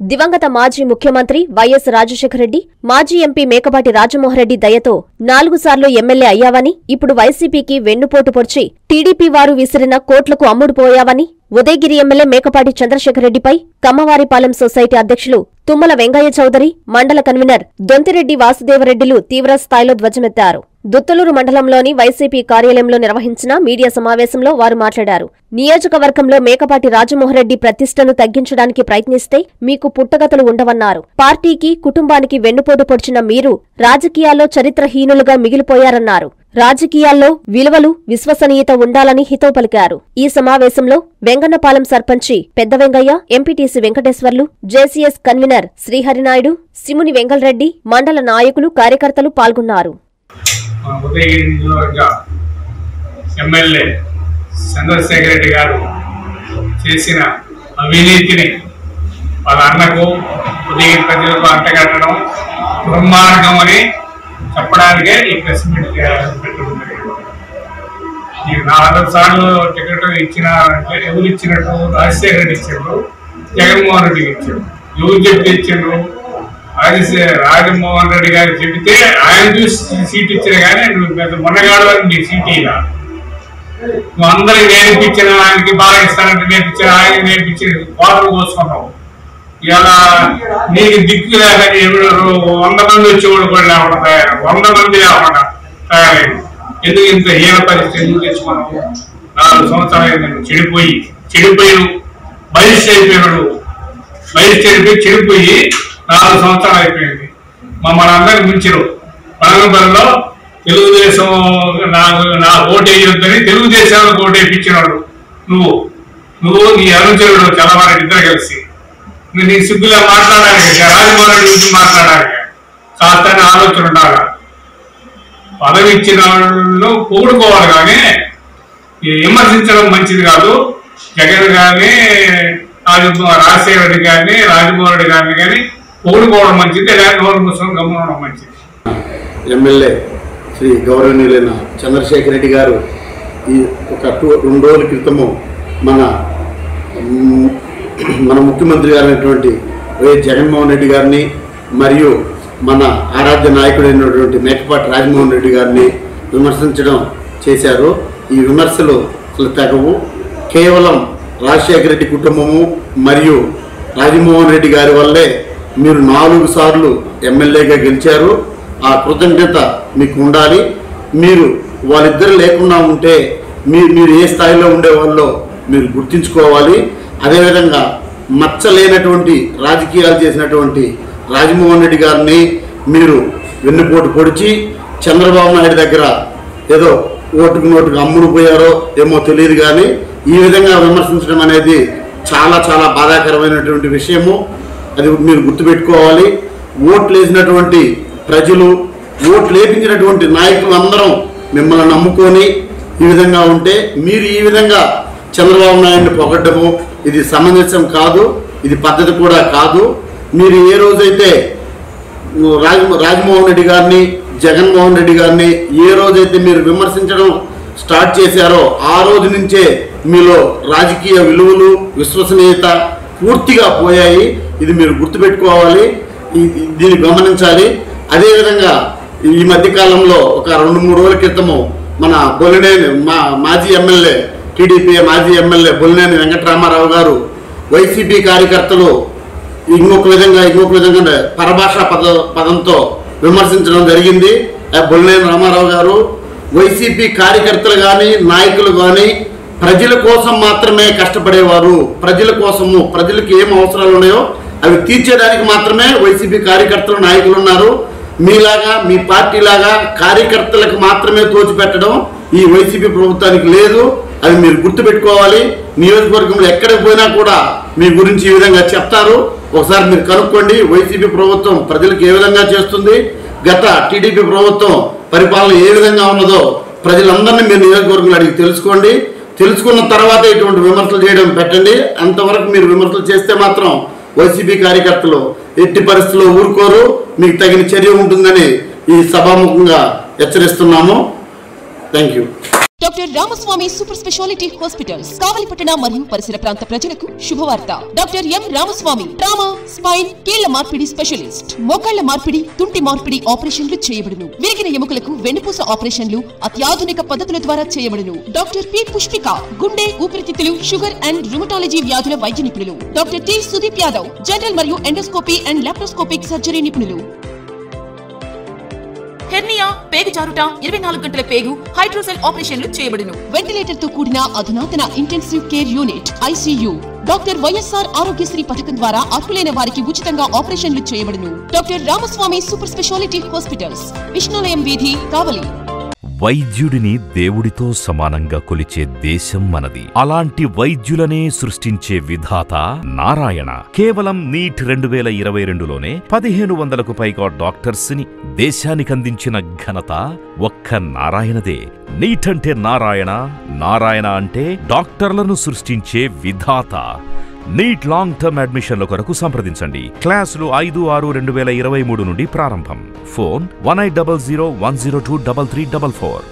దివంగత మాజీ ముఖ్యమంత్రి వైఎస్ రాజశేఖరరెడ్డి మాజీ ఎంపీ మేకపాటి రాజమోహన్రెడ్డి దయతో నాలుగు సార్లు ఎమ్మెల్యే అయ్యావని ఇప్పుడు వైసీపీకి వెన్నుపోటు పొడిచి టీడీపీ వారు విసిరిన కోట్లకు అమ్ముడుపోయావని ఉదయగిరి ఎమ్మెల్యే మేకపాటి చంద్రశేఖరరెడ్డిపై కమ్మవారిపాలెం సొసైటీ అధ్యక్షులు తుమ్మల వెంగయ్య చౌదరి మండల కన్వీనర్ దొంతిరెడ్డి వాసుదేవరెడ్డిలు తీవ్ర స్థాయిలో ధ్వజమెత్తారు దుత్తలూరు మండలంలోని వైసీపీ కార్యాలయంలో నిర్వహించిన మీడియా సమావేశంలో వారు మాట్లాడారు నియోజకవర్గంలో మేకపాటి రాజమోహన్రెడ్డి ప్రతిష్టను తగ్గించడానికి ప్రయత్నిస్తే మీకు పుట్టగతులు ఉండవన్నారు పార్టీకి కుటుంబానికి వెన్నుపోటు పొడిచిన మీరు రాజకీయాల్లో చరిత్రహీనులుగా మిగిలిపోయారన్నారు రాజకీయాల్లో విలువలు విశ్వసనీయత ఉండాలని హితవు పలికారు ఈ సమావేశంలో వెంగన్నపాలెం సర్పంచి పెద్ద Vengaiah MPTC Venkateswarlu JCS convenor Sriharinaidu Simuni Vengalareddy మండల నాయకులు కార్యకర్తలు పాల్గొన్నారు మా ఉదయగిరి నియోజకవర్గ ఎమ్మెల్యే చంద్రశేఖర్ రెడ్డి గారు చేసిన అవినీతిని వాళ్ళ అన్నకు ఉదయగిరి ప్రజలకు అంటగట్టడం దుర్మార్గం అని చెప్పడానికే ఈ ప్రెస్ మీట్ పెట్టడం జరిగింది. ఈ నాలుగు సార్లు టికెట్ ఇచ్చినారంటే ఎవరు ఇచ్చినట్టు రాజశేఖర రెడ్డి ఇచ్చిండ్రు జగన్మోహన్ రెడ్డికి ఇచ్చారు ఎవరు చెప్పి ఇచ్చిండ్రు రాజశే రాజమోహన్ రెడ్డి గారు చెబితే ఆయన చూసి సీట్ ఇచ్చారు కానీ నువ్వు పెద్ద మొన్నగాడు అని నీ సీట్ ఇలా నువ్వు అందరికి నేర్పించిన ఆయనకి బాగా ఇస్తానంటే నేర్పించిన ఆయన నేర్పించిన కోటలు కోసుకున్నావు ఇలా నీకు దిక్కు లేక ఎవరు వంద మంది వచ్చేవాడు కూడా లేకుండా తయారు వంద మంది లేకుండా తయారైంది ఎందుకు ఇంత హీన పరిస్థితి ఎందుకు తెచ్చుకున్నావు నాలుగు సంవత్సరాలు అయింది నువ్వు చెడిపోయి చెడిపోయి బహిష్ అయిపోయినాడు బహిష్ చెడిపోయి చెడిపోయి నాలుగు సంవత్సరాలు అయిపోయింది మమ్మల్ని అందరికి మించరు పరంపరలో తెలుగుదేశం నాకు నా ఓటు వేయొద్దని తెలుగుదేశానికి ఓటు వేయించినాడు నువ్వు నువ్వు నీ అనుచరుడు చలవారి ఇద్దరు కలిసి నువ్వు నీ సిగ్గులా మాట్లాడాలి రాజమోహన్ రెడ్డి గురించి మాట్లాడాలి కాస్త ఆలోచన ఉండాలి పదవి ఇచ్చిన వాళ్ళు పొగుడుకోవాలి కానీ ఈ విమర్శించడం మంచిది కాదు జగన్ గారిని రాజమోహన్ రాజశేఖర రెడ్డి గారిని రాజమోహన్ రెడ్డి గారిని కానీ పొగుడుకోవడం మంచిది లేదా నోరు మూసుకొని గమనం మంచిది ఎమ్మెల్యే శ్రీ గౌరవనీయులైన చంద్రశేఖర్ రెడ్డి గారు ఈ ఒక టూ రెండు రోజుల క్రితము మన మ్, మన ముఖ్యమంత్రి గారైనటువంటి వైఎస్ జగన్మోహన్ రెడ్డి గారిని మరియు మన ఆరాధ్య నాయకుడైనటువంటి మేకపాటి రాజమోహన్ రెడ్డి గారిని విమర్శించడం చేశారు ఈ విమర్శలు అసలు తెగవు కేవలం రాజశేఖర రెడ్డి కుటుంబము మరియు రాజమోహన్ రెడ్డి గారి వల్లే మీరు నాలుగు సార్లు ఎమ్మెల్యేగా గెలిచారు ఆ కృతజ్ఞత మీకు ఉండాలి మీరు వాళ్ళిద్దరు లేకుండా ఉంటే మీరు మీరు ఏ స్థాయిలో ఉండేవాళ్ళో మీరు గుర్తించుకోవాలి అదేవిధంగా మచ్చలేనటువంటి రాజకీయాలు చేసినటువంటి రాజమోహన్ రెడ్డి గారిని మీరు వెన్నుపోటు పొడిచి చంద్రబాబు నాయుడు దగ్గర ఏదో ఓటుకు నోటుకు అమ్ముడు పోయారో ఏమో తెలియదు కానీ ఈ విధంగా విమర్శించడం అనేది చాలా చాలా బాధాకరమైనటువంటి విషయము అది మీరు గుర్తుపెట్టుకోవాలి ఓట్లు వేసినటువంటి ప్రజలు ఓట్లు వేపించినటువంటి నాయకులు అందరం మిమ్మల్ని నమ్ముకొని ఈ విధంగా ఉంటే మీరు ఈ విధంగా చంద్రబాబు నాయుడిని పొగడ్డము ఇది సమంజసం కాదు ఇది పద్ధతి కూడా కాదు మీరు ఏ రోజైతే రాజ రాజమోహన్ రెడ్డి గారిని జగన్మోహన్ రెడ్డి గారిని ఏ రోజైతే మీరు విమర్శించడం స్టార్ట్ చేశారో ఆ రోజు నుంచే మీలో రాజకీయ విలువలు విశ్వసనీయత పూర్తిగా పోయాయి ఇది మీరు గుర్తుపెట్టుకోవాలి ఈ- ఈ- దీన్ని గమనించాలి అదేవిధంగా ఈ మధ్య కాలంలో ఒక రెండు మూడు రోజుల క్రితము మన బొలినేని మా మాజీ ఎమ్మెల్యే టీడీపీ మాజీ ఎమ్మెల్యే బొలినేని వెంకటరామారావు గారు వైసీపీ కార్యకర్తలు ఇంకొక విధంగా ఇంకొక విధంగా పరభాషా పద పదంతో విమర్శించడం జరిగింది ఆ బొల్లేని రామారావు గారు వైసీపీ కార్యకర్తలు కానీ నాయకులు కానీ ప్రజల కోసం మాత్రమే కష్టపడేవారు ప్రజల కోసము ప్రజలకు ఏం అవసరాలు ఉన్నాయో అవి తీర్చేదానికి మాత్రమే వైసీపీ కార్యకర్తలు నాయకులు ఉన్నారు మీలాగా మీ పార్టీ లాగా కార్యకర్తలకు మాత్రమే తోచిపెట్టడం ఈ వైసీపీ ప్రభుత్వానికి లేదు అది మీరు గుర్తుపెట్టుకోవాలి నియోజకవర్గంలో ఎక్కడికి పోయినా కూడా మీ గురించి ఈ విధంగా చెప్తారు ఒకసారి మీరు కనుక్కోండి వైసీపీ ప్రభుత్వం ప్రజలకు ఏ విధంగా చేస్తుంది గత టీడీపీ ప్రభుత్వం పరిపాలన ఏ విధంగా ఉన్నదో ప్రజలందరినీ మీరు నియోజకవర్గంలో అడిగి తెలుసుకోండి తెలుసుకున్న తర్వాత ఇటువంటి విమర్శలు చేయడం పెట్టండి అంతవరకు మీరు విమర్శలు చేస్తే మాత్రం వైసీపీ కార్యకర్తలు ఎట్టి పరిస్థితుల్లో ఊరుకోరు మీకు తగిన చర్య ఉంటుందని ఈ సభాముఖంగా హెచ్చరిస్తున్నాము thank you doctor Ramaswamy super speciality hospitals కావలిపట్టణ మరియు పరిసర ప్రాంత ప్రజలకు శుభవార్త doctor M Ramaswamy trauma spine కీళ్ల మార్పిడి స్పెషలిస్ట్ మోకాళ్ల మార్పిడి తుంటి మార్పిడి ఆపరేషన్లు చేయబడును విరిగిన ఎముకలకు వెన్నుపూస ఆపరేషన్లు అత్యాధునిక పద్ధతుల ద్వారా చేయబడును డాక్టర్ పి పుష్పిక గుండె ఊపిరితిత్తులు షుగర్ అండ్ రుమటాలజీ వ్యాధుల వైద్య నిపుణులు doctor T Sudeep Yadav general మరియు ఎండోస్కోపీ అండ్ లాప్రోస్కోపిక్ సర్జరీ నిపుణులు హెర్నియా పేగు జారుట ఇరవై నాలుగు గంటల పేగు హైడ్రోసెల్ ఆపరేషన్లు చేయబడును వెంటిలేటర్ తో కూడిన అధునాతన intensive care unit ICU doctor YSR Aarogyasri పథకం ద్వారా అర్హులైన వారికి ఉచితంగా ఆపరేషన్లు చేయబడును doctor Ramaswamy super speciality hospitals Vishnulayam వీధి కావలి వైద్యుడిని దేవుడితో సమానంగా కొలిచే దేశం మనది అలాంటి వైద్యులనే సృష్టించే విధాత నారాయణ కేవలం నీట్ రెండు వేల ఇరవై రెండులోనే పదిహేను వందలకు పైగా డాక్టర్స్ ని దేశానికందించిన ఘనత ఒక్క నారాయణదే నీట్ అంటే నారాయణ నారాయణ అంటే డాక్టర్లను సృష్టించే విధాత నీట్ లాంగ్ టర్మ్ అడ్మిషన్ల కొరకు సంప్రదించండి క్లాసులు ఐదు ఆరు రెండు వేల ఇరవై మూడు నుండి ప్రారంభం phone one eight double zero one zero two double three double four